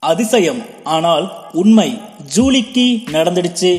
அதிசயம் ஆனால் உண்மை ஜூலிக்கு நடந்துடுச்சு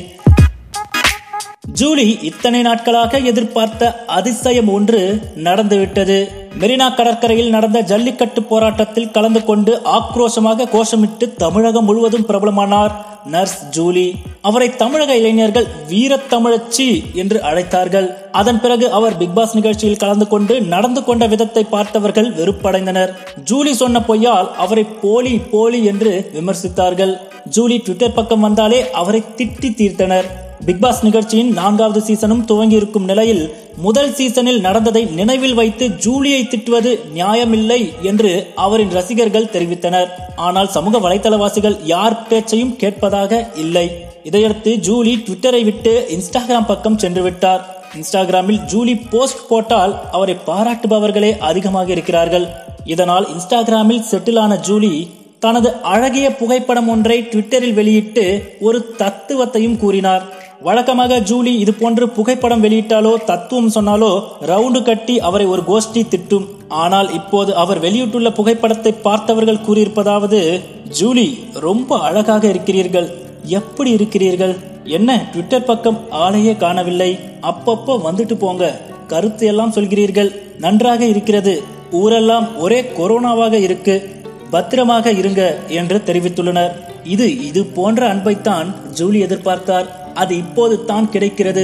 ஜூலி இத்தனை நாட்களாக எதிர்பார்த்த அதிசயம் ஒன்று நடந்துவிட்டது மெரினா கடற்கரையில் நடந்த ஜல்லிக்கட்டு போராட்டத்தில் கலந்து கொண்டு ஆக்ரோஷமாக கோஷமிட்டு தமிழகம் முழுவதும் பிரபலமானார் நர்ஸ் ஜூலி அவரை தமிழக இளைஞர்கள் வீரத்தமிழச்சி என்று அழைத்தார்கள் அதன் பிறகு அவர் பிக்பாஸ் நிகழ்ச்சியில் கலந்து கொண்டு நடந்து கொண்ட விதத்தை பார்த்தவர்கள் வெறுப்படைந்தனர் ஜூலி சொன்ன பொய்யால் அவரை போலி போலி என்று விமர்சித்தார்கள் ஜூலி ட்விட்டர் பக்கம் வந்தாலே அவரை திட்டி தீர்த்தனர் பிக்பாஸ் நிகழ்ச்சியின் நான்காவது சீசனும் துவங்கி இருக்கும் நிலையில் முதல் சீசனில் நடந்ததை நினைவில் வைத்து ஜூலியை திட்டுவது நியாயமில்லை என்று அவரின் ரசிகர்கள் தெரிவித்தனர் ஆனால் சமூக வலைதளவாசிகள் யார் பேச்சையும் கேட்பதாக இல்லை இதையடுத்து ஜூலி ட்விட்டரை விட்டு இன்ஸ்டாகிராம் பக்கம் சென்று விட்டார் இன்ஸ்டாகிராமில் ஜூலி போஸ்ட் போட்டால் அவரை பாராட்டுபவர்களே அதிகமாக இருக்கிறார்கள் இதனால் இன்ஸ்டாகிராமில் செட்டிலான ஜூலி தனது அழகிய புகைப்படம் ஒன்றை ட்விட்டரில் வெளியிட்டு ஒரு தத்துவத்தையும் கூறினார் வழக்கமாக ஜூலி இது போன்று புகைப்படம் வெளியிட்டாலோ தத்துவம் சொன்னாலோ ரவுண்டு கட்டி அவரை ஒரு கோஷ்டி திட்டும் ஆனால் இப்போது அவர் வெளியிட்டுள்ள புகைப்படத்தை பார்த்தவர்கள் கூறியிருப்பதாவது ஜூலி ரொம்ப அழகாக இருக்கிறீர்கள் எப்படி இருக்கிறீர்கள் என்ன ட்விட்டர் பக்கம் ஆளையே காணவில்லை அப்பப்போ வந்துட்டு போங்க கருத்து எல்லாம் சொல்கிறீர்கள் நன்றாக இருக்கிறது ஊரெல்லாம் ஒரே கொரோனாவாக இருக்கு பத்திரமாக இருங்க என்று தெரிவித்துள்ளனர் இது இது போன்ற அன்பைத்தான் ஜூலி எதிர்பார்த்தார் அது இப்போது தான் கிடைக்கிறது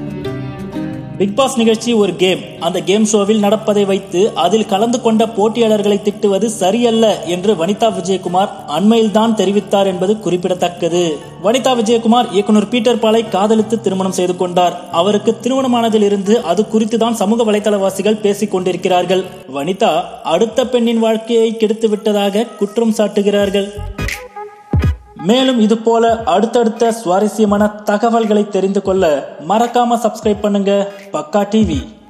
பிக் பாஸ் நிகழ்ச்சி ஒரு கேம் அந்த கேம் ஷோவில் நடப்பதை வைத்து அதில் கலந்து கொண்ட போட்டியாளர்களை திட்டுவது சரியல்ல என்று வனிதா விஜயகுமார் அண்மையில் தான் தெரிவித்தார் என்பது குறிப்பிடத்தக்கது வனிதா விஜயகுமார் இயக்குனர் பீட்டர் பாலை காதலித்து திருமணம் செய்து கொண்டார் அவருக்கு திருமணமானதில் இருந்து அது குறித்து தான் சமூக வலைதளவாசிகள் பேசிக் கொண்டிருக்கிறார்கள் வனிதா அடுத்த பெண்ணின் வாழ்க்கையை கெடுத்து விட்டதாக குற்றம் சாட்டுகிறார்கள் மேலும் இது போல அடுத்தடுத்த சுவாரஸ்யமான தகவல்களை தெரிந்து கொள்ள மறக்காம சப்ஸ்கிரைப் பண்ணுங்க பக்கா டிவி